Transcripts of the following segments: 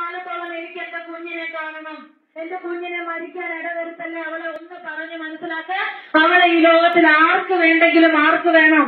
കാലത്തോളം എനിക്ക് എന്റെ കുഞ്ഞിനെ കാണണം എന്റെ കുഞ്ഞിനെ മരിക്കാൻ ഇടവരുത്തല്ലേ അവളെ ഒന്ന് പറഞ്ഞ് മനസ്സിലാക്കാൻ അവളെ ഈ ലോകത്തിൽ ആർക്ക് വേണ്ടെങ്കിലും ആർക്ക് വേണം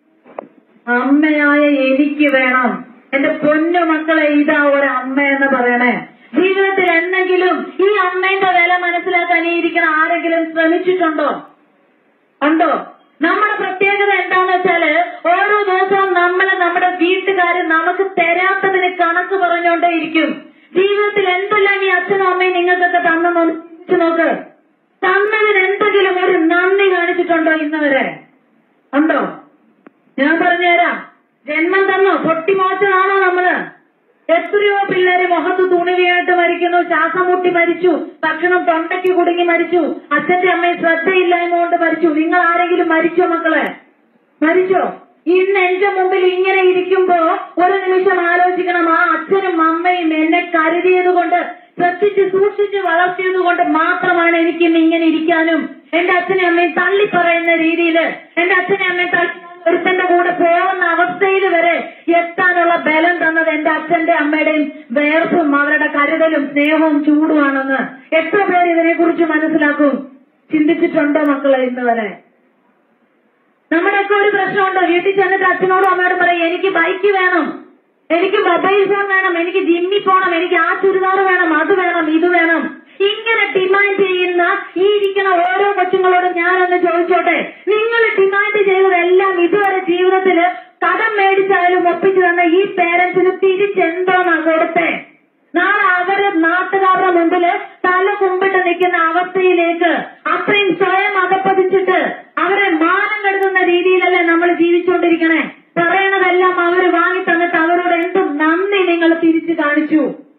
അമ്മയായ എനിക്ക് വേണം എന്റെ പൊന്നു മക്കളെ ഇതാ ഒരു അമ്മ എന്ന് പറയണേ ജീവിതത്തിൽ എന്തെങ്കിലും ഈ അമ്മേന്റെ വില മനസ്സിലാക്കാൻ ഈ ഇരിക്കുന്ന ആരെങ്കിലും ശ്രമിച്ചിട്ടുണ്ടോ ഉണ്ടോ നമ്മുടെ പ്രത്യേകത എന്താന്ന് വെച്ചാല് ഓരോ ദിവസവും നമ്മൾ നമ്മുടെ വീട്ടുകാര് നമുക്ക് തരാത്തതിന് കണക്ക് പറഞ്ഞുകൊണ്ടേയിരിക്കും ജീവിതത്തിൽ എന്തെല്ലാം ഈ അച്ഛനും അമ്മയും നിങ്ങൾക്കൊക്കെ തന്നെന്ന് ചിന്തിച്ച് നോക്ക് തന്നതിന് എന്തെങ്കിലും ഒരു നന്ദി കാണിച്ചിട്ടുണ്ടോ ഇന്ന് വരെ ഉണ്ടോ ഞാൻ പറഞ്ഞുതരാം ജന്മം തന്നോ പൊട്ടിമോച്ചതാണോ നമ്മള് എത്രയോ പിള്ളേര് മുഖത്ത് തുണി വീണിട്ട് മരിക്കുന്നു ശ്വാസം മുട്ടി മരിച്ചു ഭക്ഷണം തൊണ്ടയ്ക്ക് കുടുങ്ങി മരിച്ചു അച്ഛന്റെ അമ്മയും ശ്രദ്ധയില്ലായ്മ കൊണ്ട് മരിച്ചു നിങ്ങൾ ആരെങ്കിലും മരിച്ചോ മക്കളെ മരിച്ചോ ഇന്ന് എന്റെ മുമ്പിൽ ഇങ്ങനെ ഇരിക്കുമ്പോ ഒരു നിമിഷം ആലോചിക്കണം ആ അച്ഛനും അമ്മയും എന്നെ കരുതിയത് കൊണ്ട് ശ്രദ്ധിച്ച് സൂക്ഷിച്ച് വളർത്തിയത് കൊണ്ട് മാത്രമാണ് എനിക്ക് ഇന്ന് ഇങ്ങനെ ഇരിക്കാനും എന്റെ അച്ഛനെ അമ്മയും തള്ളി പറയുന്ന രീതിയിൽ എന്റെ അച്ഛനെ അമ്മയും തള്ളി ഒരുത്തന്റെ കൂടെ പോകുന്ന അവസ്ഥയിൽ വരെ എത്താനുള്ള ബലം തന്നത് എന്റെ അച്ഛന്റെ അമ്മയുടെയും വേർപ്പും അവരുടെ കരുതലും സ്നേഹവും ചൂടുമാണെന്ന് എത്ര പേര് ഇതിനെ കുറിച്ച് മനസ്സിലാക്കും ചിന്തിച്ചിട്ടുണ്ടോ മക്കളെ ഇന്ന് വരെ നമ്മുടെയൊക്കെ ഒരു പ്രശ്നമുണ്ട് വീട്ടിൽ ചെന്നിട്ട് അച്ഛനോടും അമ്മയോടും പറയും എനിക്ക് ബൈക്ക് വേണം എനിക്ക് മൊബൈൽ ഫോൺ വേണം എനിക്ക് ജിമ്മിൽ പോകണം എനിക്ക് ആ ചുരിദാർ വേണം അത് വേണം ഇത് വേണം ഇങ്ങനെ ഡിമാൻഡ് ചെയ്യുന്ന ഈ ഇരിക്കുന്ന ഓരോ കൊച്ചുങ്ങളോടും ഞാനൊന്ന് ചോദിച്ചോട്ടെ നിങ്ങൾ ഡിമാൻഡ് ചെയ്തതെല്ലാം ഇതുവരെ ജീവിതത്തില് കടം മേടിച്ചായാലും ഒപ്പിച്ചു തന്ന ഈ പേരൻസിന് തിരിച്ചെന്തോന്നാ കൊടുത്തേ നാളെ അവര് നാട്ടുകാരുടെ മുമ്പില് തല കുമ്പിട്ട് നിൽക്കുന്ന അവസ്ഥയിലേക്ക് അത്രയും സ്വയം അകപ്പതിച്ചിട്ട് അവരെ മാനം കെടുത്തുന്ന രീതിയിലല്ലേ നമ്മൾ ജീവിച്ചുകൊണ്ടിരിക്കണേ പറയണതെല്ലാം അവര് വാങ്ങി തന്നിട്ട് അവരോട് എന്ത് നന്ദി നിങ്ങൾ തിരിച്ചു കാണിച്ചു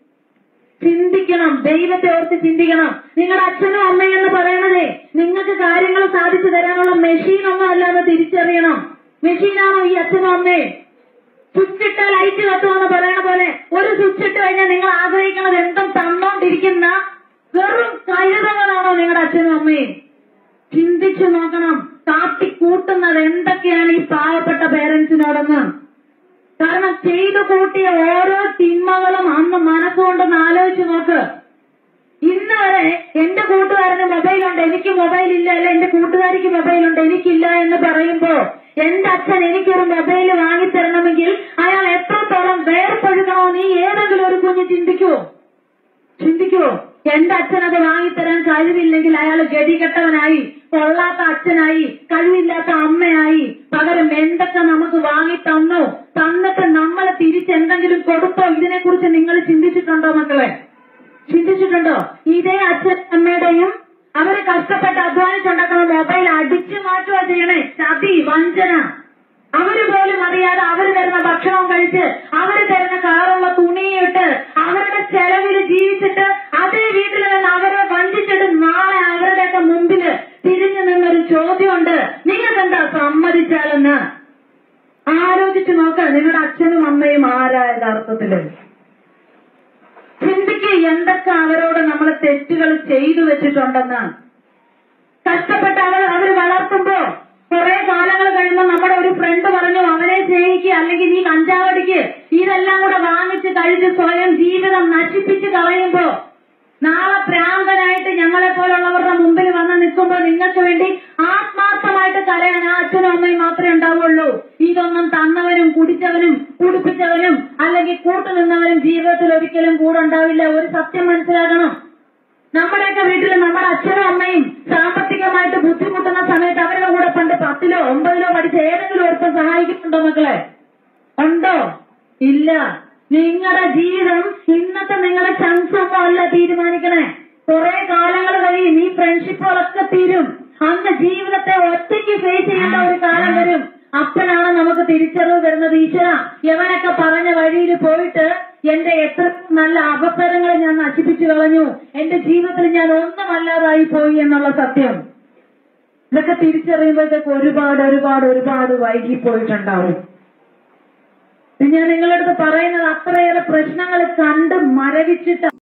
ചിന്തിക്കണം ദൈവത്തെ ഓർത്ത് ചിന്തിക്കണം നിങ്ങളുടെ അച്ഛനും അമ്മയും എന്ന് പറയണതേ നിങ്ങൾക്ക് കാര്യങ്ങൾ സാധിച്ചു തരാനുള്ള മെഷീൻ ഒന്നും അല്ലാതെ തിരിച്ചറിയണം മെഷീനാണോ ഈ അച്ഛനും അമ്മയും സ്വിച്ച് ഇട്ട ലൈറ്റ് കത്തുമെന്ന് പറയണ പോലെ ഒരു സ്വിച്ച് ഇട്ട് കഴിഞ്ഞാൽ നിങ്ങൾ ആഗ്രഹിക്കുന്നത് എന്തും തന്നോണ്ടിരിക്കുന്ന വെറും കഴുതകളാണോ നിങ്ങളുടെ അച്ഛനും അമ്മയും ചിന്തിച്ചു നോക്കണം കാട്ടിക്കൂട്ടുന്നത് എന്തൊക്കെയാണ് ഈ പാവപ്പെട്ട പേരൻസിനോടെന്ന് കാരണം ചെയ്തു കൂട്ടിയ ഓരോ തിന്മകളും അന്ന് മനസ്സുകൊണ്ടൊന്ന് ആലോചിച്ച് നോക്ക് ഇന്ന് വരെ എന്റെ കൂട്ടുകാരന് മൊബൈലുണ്ട് എനിക്ക് മൊബൈൽ ഇല്ല അല്ലെ എന്റെ കൂട്ടുകാരിക്ക് മൊബൈലുണ്ട് എനിക്കില്ല എന്ന് പറയുമ്പോ എന്റെ അച്ഛൻ എനിക്കൊരു മൊബൈൽ വാങ്ങിത്തരണമെങ്കിൽ അയാൾ എത്രത്തോളം വേർപെടുത്തണമെന്ന് ഈ ഏതെങ്കിലും ഒരു കുഞ്ഞ് ചിന്തിക്കുവോ ചിന്തിക്കുവോ എന്റെ അച്ഛൻ അത് വാങ്ങിത്തരാൻ കഴിവില്ലെങ്കിൽ അയാൾ ഗതികെട്ടവനായി കൊള്ളാത്ത അച്ഛനായി കഴിവില്ലാത്ത അമ്മയായി പകരം എന്തൊക്കെ നമുക്ക് വാങ്ങി തന്നു തന്നിട്ട് നമ്മൾ തിരിച്ചെന്തെങ്കിലും കൊടുത്തോ ഇതിനെക്കുറിച്ച് നിങ്ങൾ ചിന്തിച്ചിട്ടുണ്ടോ മക്കളെ ചിന്തിച്ചിട്ടുണ്ടോ ഇതേ അച്ഛൻ അമ്മയുടെയും അവര് കഷ്ടപ്പെട്ട് അധ്വാനിച്ചുണ്ടാക്കുന്ന മൊബൈൽ അടിച്ചു മാറ്റുക ചെയ്യണേ ചതി വഞ്ചന അവര് പോലും അറിയാതെ അവര് തരുന്ന ഭക്ഷണം കഴിച്ച് അവര് തരുന്ന കളറുള്ള തുണിയിട്ട് അവരുടെ ചെലവിൽ ജീവിച്ചിട്ട് അതേ വീട്ടിൽ നിന്ന് അവരെ വഞ്ചിച്ചിട്ട് നാളെ അവരുടെയൊക്കെ മുമ്പില് തിരിഞ്ഞു നിന്നൊരു ചോദ്യമുണ്ട് നിങ്ങൾക്ക് എന്താ സമ്മതിച്ചാലെന്ന് ആലോചിച്ച് നോക്ക നിങ്ങളുടെ അച്ഛനും അമ്മയും ആരാ യഥാർത്ഥത്തില് ചിന്തിക്ക് എന്തൊക്കെ അവരോട് നമ്മൾ തെറ്റുകൾ ചെയ്തു വെച്ചിട്ടുണ്ടെന്ന് കഷ്ടപ്പെട്ട് അവർ അവർ വളർത്തുമ്പോ കുറെ കാലങ്ങൾ കഴിയുമ്പോൾ നമ്മുടെ ഒരു ഫ്രണ്ട് പറഞ്ഞു അവനെ സ്നേഹിക്കുക അല്ലെങ്കിൽ നീ കഞ്ചാവടിക്ക് ഇതെല്ലാം കൂടെ വാങ്ങിച്ച് കഴിച്ച് സ്വയം ജീവിതം നശിപ്പിച്ച് കളയുമ്പോ നാളെ പ്രാന്തനായിട്ട് ഞങ്ങളെ പോലുള്ളവരുടെ മുമ്പിൽ വന്ന് നിൽക്കുമ്പോൾ നിങ്ങൾക്ക് വേണ്ടി ആത്മാർത്ഥമായിട്ട് കരയാൻ ആ അച്ഛനും അമ്മയും മാത്രമേ ഉണ്ടാവുള്ളൂ ഇതൊന്നും തന്നവനും കുടിച്ചവനും കുടിപ്പിച്ചവനും അല്ലെങ്കിൽ കൂട്ടുനിന്നവനും ജീവിതത്തിൽ ഒരിക്കലും കൂടെ ഉണ്ടാവില്ല ഒരു സത്യം മനസ്സിലാക്കണം നമ്മുടെയൊക്കെ വീട്ടിൽ നമ്മുടെ അച്ഛനും അമ്മയും സാമ്പത്തികമായിട്ട് ബുദ്ധിമുട്ടുന്ന സമയത്ത് അവരുടെ കൂടെ പണ്ട് പത്തിലോ ഒമ്പതിലോ പഠിച്ച ഏതെങ്കിലും ഒരുത്തം സഹായിക്കുന്നുണ്ടോ മക്കളെ ഉണ്ടോ ഇല്ല നിങ്ങളുടെ ജീവിതം ഇന്നത്തെ നിങ്ങളുടെ ചങ്സൊന്നും അല്ല തീരുമാനിക്കണേ കുറെ കാലങ്ങൾ കഴിയും ഈ ഫ്രണ്ട്ഷിപ്പുകളൊക്കെ തീരും അന്ന് ജീവിതത്തെ ഒറ്റയ്ക്ക് ഫേസ് ചെയ്യേണ്ട ഒരു കാലം വരും അപ്പോഴാണ് നമുക്ക് തിരിച്ചറിവ് വരുന്നത് ഈശ്വര യവനൊക്കെ പറഞ്ഞ വഴിയിൽ പോയിട്ട് എന്റെ എത്ര നല്ല അവസരങ്ങൾ ഞാൻ നശിപ്പിച്ചു കളഞ്ഞു എന്റെ ജീവിതത്തിൽ ഞാൻ ഒന്നുമല്ലാതായി പോയി എന്നുള്ള സത്യം ഇതൊക്കെ തിരിച്ചറിയുമ്പോഴത്തേക്ക് ഒരുപാട് ഒരുപാട് ഒരുപാട് വൈകിപ്പോയിട്ടുണ്ടാവും ഞാൻ നിങ്ങളുടെ അടുത്ത് പറയുന്നത് അത്രയേറെ പ്രശ്നങ്ങൾ കണ്ട് മരവിച്ചിട്ട്